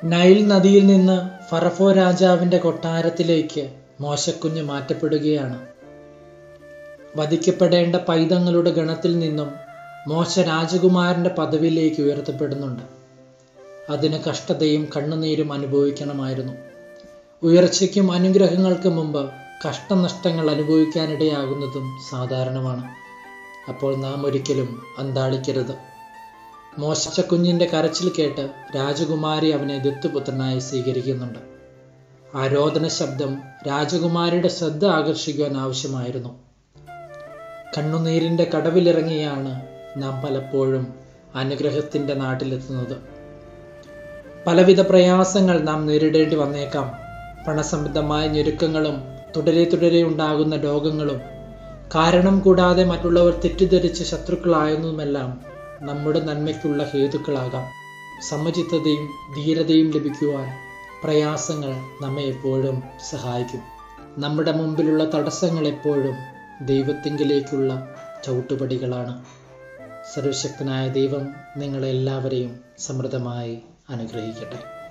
Nile നദിയിൽ നിന്ന് ഫറഫോ രാജാവിന്റെ കൊട്ടാരത്തിലേക്ക് മോശക്കുഞ്ഞ് മാറ്റപ്പെടുകയാണ് വധിക്കപ്പെടേണ്ട പൈതങ്ങളുടെ ഗണത്തിൽ നിന്നും മോശ രാജകുമാരന്റെ പദവിയിലേക്ക് ഉയർത്തപ്പെടുന്നുണ്ട് അതിന് കഷ്ടതയും കണ്ണുനീരും അനുഭവിക്കണമായിരുന്നു ഉയർച്ചയ്ക്കും അനുഗ്രഹങ്ങൾക്കും മുമ്പ് കഷ്ടനഷ്ടങ്ങൾ അനുഭവിക്കാനിടയാകുന്നതും സാധാരണമാണ് അപ്പോൾ നാം ഒരിക്കലും അന്താളിക്കരുത് മോശക്കുഞ്ഞിന്റെ കരച്ചിൽ കേട്ട് രാജകുമാരി അവനെ ദത്തുപുത്രനായി സ്വീകരിക്കുന്നുണ്ട് ആ രോദന ശബ്ദം രാജകുമാരിയുടെ ശ്രദ്ധ ആകർഷിക്കുവാൻ ആവശ്യമായിരുന്നു കണ്ണുനീരിന്റെ കടവിലിറങ്ങിയാണ് നാം പലപ്പോഴും അനുഗ്രഹത്തിന്റെ നാട്ടിലെത്തുന്നത് പലവിധ പ്രയാസങ്ങൾ നാം നേരിടേണ്ടി വന്നേക്കാം പണസംബന്ധമായ ഞെരുക്കങ്ങളും തുടരെ തുടരെ ഉണ്ടാകുന്ന രോഗങ്ങളും കാരണം കൂടാതെ മറ്റുള്ളവർ തെറ്റിദ്ധരിച്ച് ശത്രുക്കളായെന്നുമെല്ലാം നമ്മുടെ നന്മയ്ക്കുള്ള ഹേതുക്കളാകാം സമചിത്തതയും ധീരതയും ലഭിക്കുവാൻ പ്രയാസങ്ങൾ നമ്മെ എപ്പോഴും സഹായിക്കും നമ്മുടെ മുമ്പിലുള്ള തടസ്സങ്ങൾ എപ്പോഴും ദൈവത്തിങ്കിലേക്കുള്ള ചവിട്ടുപടികളാണ് സർവശക്തനായ ദൈവം നിങ്ങളെല്ലാവരെയും സമൃദ്ധമായി അനുഗ്രഹിക്കട്ടെ